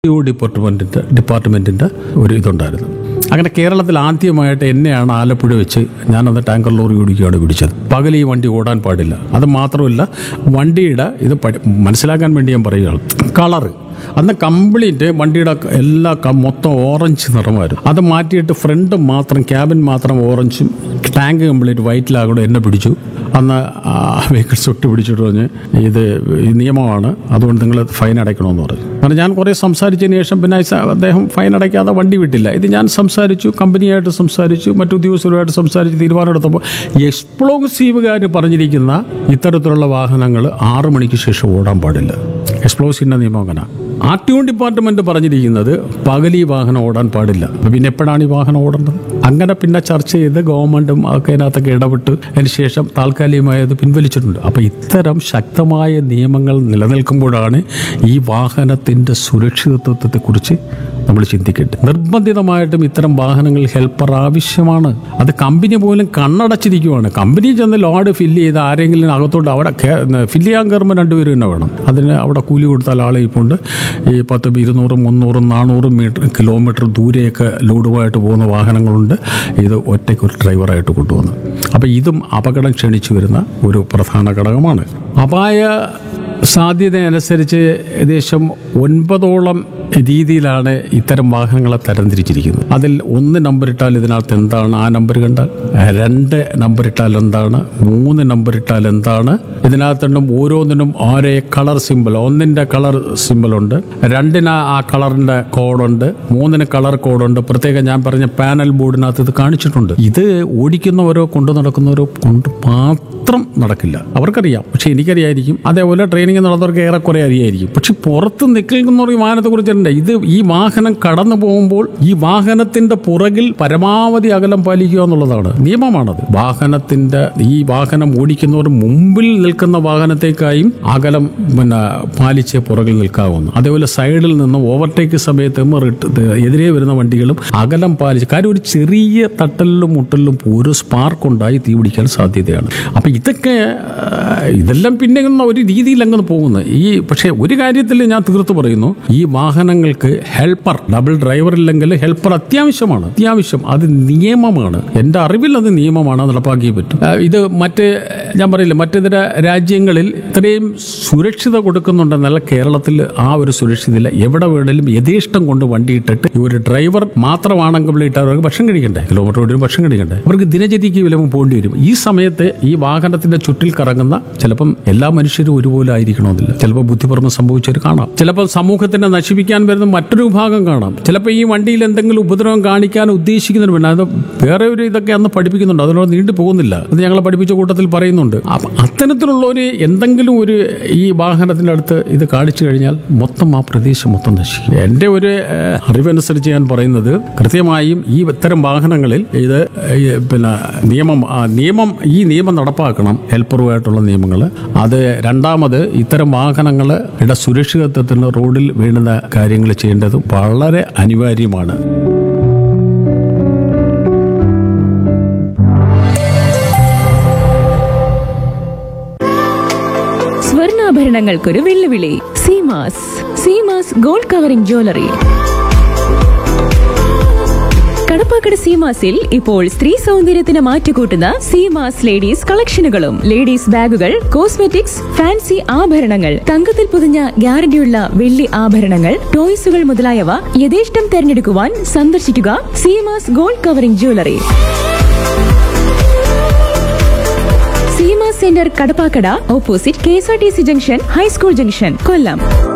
U ഡിപ്പാർട്ട്മെൻറ്റിൻ്റെ ഡിപ്പാർട്ട്മെൻറ്റിൻ്റെ ഒരു ഇതുണ്ടായിരുന്നു അങ്ങനെ കേരളത്തിൽ ആദ്യമായിട്ട് എന്നെയാണ് ആലപ്പുഴ വെച്ച് ഞാനന്ന് ടാങ്കർ ലോറി ഓടിക്കുകയാണ് പിടിച്ചത് പകൽ ഈ വണ്ടി ഓടാൻ പാടില്ല അത് മാത്രമല്ല വണ്ടിയുടെ ഇത് പഠി- മനസ്സിലാക്കാൻ വേണ്ടി ഞാൻ പറയുകയാണ് കളറ് അന്ന് കംപ്ലീറ്റ് വണ്ടിയുടെ എല്ലാ ക- മൊത്തം ഓറഞ്ച് നിറമായിരുന്നു അത് മാറ്റിയിട്ട് ഫ്രണ്ട് മാത്രം ക്യാബിൻ മാത്രം ഓറഞ്ചും ടാങ്ക് കംപ്ലീറ്റ് വൈറ്റിലാകൂടെ എന്നെ പിടിച്ചു അന്ന് വെഹിക്കിൾസ് ഒട്ട് പിടിച്ചിട്ട് പറഞ്ഞ് ഇത് ഈ നിയമമാണ് അതുകൊണ്ട് നിങ്ങൾ ഫൈൻ അടയ്ക്കണമെന്ന് പറഞ്ഞു കാരണം ഞാൻ കുറേ സംസാരിച്ചതിന് ശേഷം പിന്നെ സ- അദ്ദേഹം ഫൈൻ അടയ്ക്കാതെ വണ്ടി വിട്ടില്ല ഇത് ഞാൻ സംസാരിച്ചു കമ്പനിയായിട്ട് സംസാരിച്ചു മറ്റു ഉദ്യോഗസ്ഥരുമായിട്ട് സംസാരിച്ച് തീരുമാനമെടുത്തപ്പോൾ എക്സ്പ്ലോസീവുകാർ പറഞ്ഞിരിക്കുന്ന ഇത്തരത്തിലുള്ള വാഹനങ്ങൾ ആറ് മണിക്ക് ശേഷം ഓടാൻ പാടില്ല എക്സ്പ്ലോസീവിൻ്റെ നിയമം അങ്ങനെ ആർ ടി ഒ ഡിപ്പാർട്ട്മെന്റ് പറഞ്ഞിരിക്കുന്നത് പകൽ ഈ വാഹനം ഓടാൻ പാടില്ല അപ്പൊ പിന്നെ എപ്പോഴാണ് ഈ വാഹനം ഓടേണ്ടത് അങ്ങനെ പിന്നെ ചർച്ച ചെയ്ത് ഗവൺമെന്റും ഒക്കെ അതിനകത്തൊക്കെ ഇടപെട്ട് അതിന് ശേഷം താൽക്കാലികമായി അത് പിൻവലിച്ചിട്ടുണ്ട് അപ്പൊ ഇത്തരം ശക്തമായ നിയമങ്ങൾ നിലനിൽക്കുമ്പോഴാണ് ഈ വാഹനത്തിന്റെ സുരക്ഷിതത്വത്തെക്കുറിച്ച് നമ്മൾ ചിന്തിക്കേണ്ടത് നിർബന്ധിതമായിട്ടും ഇത്തരം വാഹനങ്ങൾ ഹെൽപ്പർ ആവശ്യമാണ് അത് കമ്പനി പോലും കണ്ണടച്ചിരിക്കുവാണ് കമ്പനി ചെന്ന് ലോഡ് ഫില്ല് ചെയ്ത് ആരെങ്കിലും അകത്തോട്ട് അവിടെ ഫില്ല് ചെയ്യാൻ കയറുമ്പോൾ രണ്ടുപേരും തന്നെ വേണം അതിന് അവിടെ കൂലി കൊടുത്താൽ ആളെ ഇപ്പോണ്ട് ഈ പത്ത് ഇരുന്നൂറും മുന്നൂറും നാനൂറും മീറ്റർ കിലോമീറ്റർ ദൂരെയൊക്കെ ലോഡുമായിട്ട് പോകുന്ന വാഹനങ്ങളുണ്ട് ഇത് ഒറ്റയ്ക്ക് ഒരു ഡ്രൈവറായിട്ട് കൊണ്ടുവന്നു അപ്പോൾ ഇതും അപകടം ക്ഷണിച്ചു വരുന്ന ഒരു പ്രധാന ഘടകമാണ് അപായ സാധ്യത അനുസരിച്ച് ഏകദേശം ഒൻപതോളം രീതിയിലാണ് ഇത്തരം വാഹനങ്ങളെ തരംതിരിച്ചിരിക്കുന്നത് അതിൽ ഒന്ന് നമ്പർ ഇട്ടാൽ ഇതിനകത്ത് എന്താണ് ആ നമ്പർ കണ്ടാൽ രണ്ട് നമ്പർ ഇട്ടാൽ എന്താണ് മൂന്ന് നമ്പർ ഇട്ടാൽ എന്താണ് ഇതിനകത്തുണ്ടും ഓരോന്നിനും ഓരോ കളർ സിമ്പിൾ ഒന്നിൻ്റെ കളർ സിമ്പിളുണ്ട് രണ്ടിന് ആ കളറിൻ്റെ കോഡുണ്ട് മൂന്നിന് കളർ കോഡുണ്ട് പ്രത്യേകം ഞാൻ പറഞ്ഞ പാനൽ ബോർഡിനകത്ത് ഇത് കാണിച്ചിട്ടുണ്ട് ഇത് ഓടിക്കുന്നവരോ കൊണ്ടു നടക്കുന്നവരോ കൊണ്ട് മാത്രം നടക്കില്ല അവർക്കറിയാം പക്ഷെ എനിക്കറിയായിരിക്കും അതേപോലെ ട്രെയിനിങ് നടന്നവർക്ക് ഏറെക്കുറെ അറിയായിരിക്കും പക്ഷെ പുറത്ത് നിൽക്കുന്നവർ ഈ വാഹനത്തെ കുറിച്ചുണ്ട് ഇത് ഈ വാഹനം കടന്നു പോകുമ്പോൾ ഈ വാഹനത്തിന്റെ പുറകിൽ പരമാവധി അകലം പാലിക്കുക എന്നുള്ളതാണ് നിയമമാണത് വാഹനത്തിന്റെ ഈ വാഹനം ഓടിക്കുന്നവർ മുമ്പിൽ നിൽക്കുന്ന വാഹനത്തെക്കായും അകലം പിന്നെ പാലിച്ച് പുറകിൽ നിൽക്കാവുന്നു അതേപോലെ സൈഡിൽ നിന്ന് ഓവർടേക്ക് സമയത്ത് റിട്ട് എതിരെ വരുന്ന വണ്ടികളും അകലം പാലിച്ച് കാര്യം ഒരു ചെറിയ തട്ടലിലും മുട്ടലിലും ഒരു സ്പാർക്ക് ഉണ്ടായി തീ പിടിക്കാൻ സാധ്യതയാണ് അപ്പൊ ഇതൊക്കെ ആ, ഇതെല്ലാം പിന്നെ ഇങ്ങനെ ഒരു രീതിയിൽ അങ്ങ് പോകുന്നു ഈ പക്ഷേ ഒരു കാര്യത്തിൽ ഞാൻ തീർത്തു പറയുന്നു ഈ വാഹനങ്ങൾക്ക് ഹെൽപ്പർ ഡബിൾ ഡ്രൈവർ ഇല്ലെങ്കിൽ ഹെൽപ്പർ അത്യാവശ്യമാണ് അത്യാവശ്യം അത് നിയമമാണ് എൻ്റെ അറിവിൽ അത് നിയമമാണ് നടപ്പാക്കിയേ പറ്റും ആ, ഇത് മറ്റ് ഞാൻ പറയില്ല മറ്റിതര രാജ്യങ്ങളിൽ ഇത്രയും സുരക്ഷിത കൊടുക്കുന്നുണ്ടെന്നല്ല കേരളത്തിൽ ആ ഒരു സുരക്ഷിതയില്ല എവിടെ വേണേലും യഥേഷ്ടം കൊണ്ട് വണ്ടി ഇട്ടിട്ട് ഈ ഒരു ഡ്രൈവർ മാത്രമാണെങ്കിൽ ഇട്ട് അവർക്ക് ഭക്ഷണം കഴിക്കണ്ടേ കിലോമീറ്റർ ഓടി ഭക്ഷണം കഴിക്കണ്ടേ അവർക്ക് ദിനചര്യക്ക് വിലവും പോകേണ്ടി വരും ഈ സമയത്ത് ഈ വാഹനത്തിന്റെ ചുറ്റിൽ കറങ്ങുന്ന ചിലപ്പം എല്ലാ മനുഷ്യരും ഒരുപോലെ ആയിരിക്കണമെന്നില്ല ചിലപ്പോൾ ബുദ്ധിപൂർവ്വം സംഭവിച്ചവർ കാണാം ചിലപ്പോൾ സമൂഹത്തിനെ നശിപ്പിക്കാൻ വരുന്ന മറ്റൊരു വിഭാഗം കാണാം ചിലപ്പോൾ ഈ വണ്ടിയിൽ എന്തെങ്കിലും ഉപദ്രവം കാണിക്കാൻ ഉദ്ദേശിക്കുന്നതിന് വേണ്ടി അത് വേറെ ഒരു ഇതൊക്കെ അന്ന് പഠിപ്പിക്കുന്നുണ്ട് അതിനോട് നീണ്ടു പോകുന്നില്ല അത് ഞങ്ങളെ പഠിപ്പിച്ച കൂട്ടത്തിൽ പറയുന്നുണ്ട് അപ്പൊ അത്തരത്തിലുള്ള ഒരു എന്തെങ്കിലും ഒരു ഈ വാഹനത്തിന്റെ അടുത്ത് ഇത് കാണിച്ചു കഴിഞ്ഞാൽ മൊത്തം ആ പ്രദേശം മൊത്തം നശിക്കും എൻ്റെ ഒരു ഏഹ്, അറിവനുസരിച്ച് ഞാൻ പറയുന്നത് കൃത്യമായും ഈ ഇത്തരം വാഹനങ്ങളിൽ ഇത് ഈ പിന്നെ നിയമം ആ, നിയമം ഈ നിയമം നടപ്പാക്കണം ഹെൽപ്പറുമായിട്ടുള്ള നിയമങ്ങൾ അത് രണ്ടാമത് ഇത്തരം വാഹനങ്ങളുടെ സുരക്ഷിതത്വത്തിന് റോഡിൽ വീഴുന്ന കാര്യങ്ങൾ ചെയ്യേണ്ടത് വളരെ അനിവാര്യമാണ് സ്വർണ്ണാഭരണങ്ങൾക്കൊരു വെല്ലുവിളി Seemas Seemas gold covering jewellery Kadappakada സീമാസിൽ ഇപ്പോൾ സ്ത്രീ സൗന്ദര്യത്തിന് മാറ്റുകൂട്ടുന്ന സീമാസ് ലേഡീസ് കളക്ഷനുകളും ലേഡീസ് ബാഗുകൾ കോസ്മെറ്റിക്സ് ഫാൻസി ആഭരണങ്ങൾ തങ്കത്തിൽ പൊതിഞ്ഞ ഗ്യാരണ്ടിയുള്ള വെള്ളി ആഭരണങ്ങൾ ടോയ്സുകൾ മുതലായവ യഥേഷ്ടം തെരഞ്ഞെടുക്കുവാൻ സന്ദർശിക്കുക Seemas gold covering jewellery Seema centre Kadappakada opposite K S R T C junction high school junction Kollam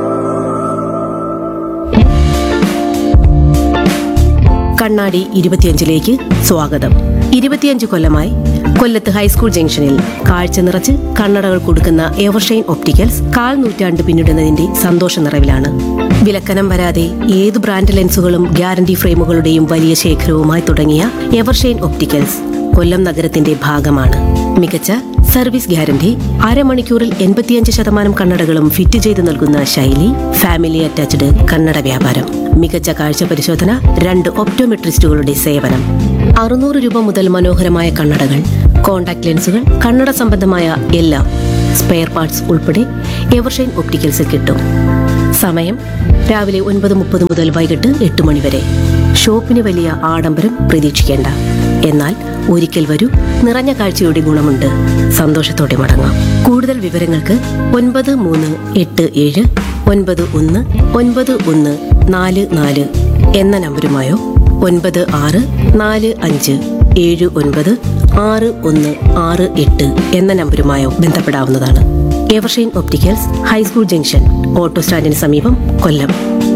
കണ്ണാടി ഇരുപത്തിയഞ്ചിലേക്ക് സ്വാഗതം ഇരുപത്തിയഞ്ച് കൊല്ലമായി കൊല്ലത്ത് ഹൈസ്കൂൾ ജംഗ്ഷനിൽ കാഴ്ച നിറച്ച് കണ്ണടകൾ കൊടുക്കുന്ന എവർഷൈൻ ഒപ്റ്റിക്കൽസ് കാൽ നൂറ്റാണ്ട് പിന്നിടുന്നതിന്റെ സന്തോഷ നിറവിലാണ് വിലക്കനം വരാതെ ഏത് ബ്രാൻഡ് ലെൻസുകളും ഗ്യാരണ്ടി ഫ്രെയിമുകളുടെയും വലിയ ശേഖരവുമായി തുടങ്ങിയ എവർഷൈൻ ഒപ്റ്റിക്കൽസ് കൊല്ലം നഗരത്തിന്റെ ഭാഗമാണ് മികച്ച സർവീസ് ഗ്യാരണ്ടി അരമണിക്കൂറിൽ എൺപത്തിയഞ്ച് ശതമാനം കണ്ണടകളും ഫിറ്റ് ചെയ്ത് നൽകുന്ന ശൈലി ഫാമിലി അറ്റാച്ച്ഡ് കണ്ണട വ്യാപാരം മികച്ച കാഴ്ച പരിശോധന രണ്ട് ഒപ്റ്റോമെട്രിസ്റ്റുകളുടെ സേവനം അറുന്നൂറ് രൂപ മുതൽ മനോഹരമായ കണ്ണടകൾ കോൺടാക്ട് ലെൻസുകൾ കണ്ണട സംബന്ധമായ എല്ലാം സ്പെയർ പാർട്സ് ഉൾപ്പെടെ എവർഷൈൻ ഒപ്റ്റിക്കൽസിൽ കിട്ടും സമയം രാവിലെ ഒൻപത് മുപ്പത് മുതൽ വൈകിട്ട് എട്ട് മണി വരെ ഷോപ്പിന് വലിയ ആഡംബരം പ്രതീക്ഷിക്കേണ്ട എന്നാൽ ഒരിക്കൽ വരൂ നിറഞ്ഞ കാഴ്ചയുടെ ഗുണമുണ്ട് സന്തോഷത്തോടെ മടങ്ങാം കൂടുതൽ വിവരങ്ങൾക്ക് ഒൻപത് മൂന്ന് എട്ട് ഏഴ് ഒൻപത് ഒന്ന് ഒൻപത് ഒന്ന് നാല് നാല് എന്ന നമ്പരുമായോ ഒൻപത് ആറ് നാല് അഞ്ച് ഏഴ് ഒൻപത് ആറ് ഒന്ന് ആറ് എട്ട് എന്ന നമ്പരുമായോ ബന്ധപ്പെടാവുന്നതാണ് Evershine opticals high school junction auto സ്റ്റാൻഡിന് സമീപം കൊല്ലം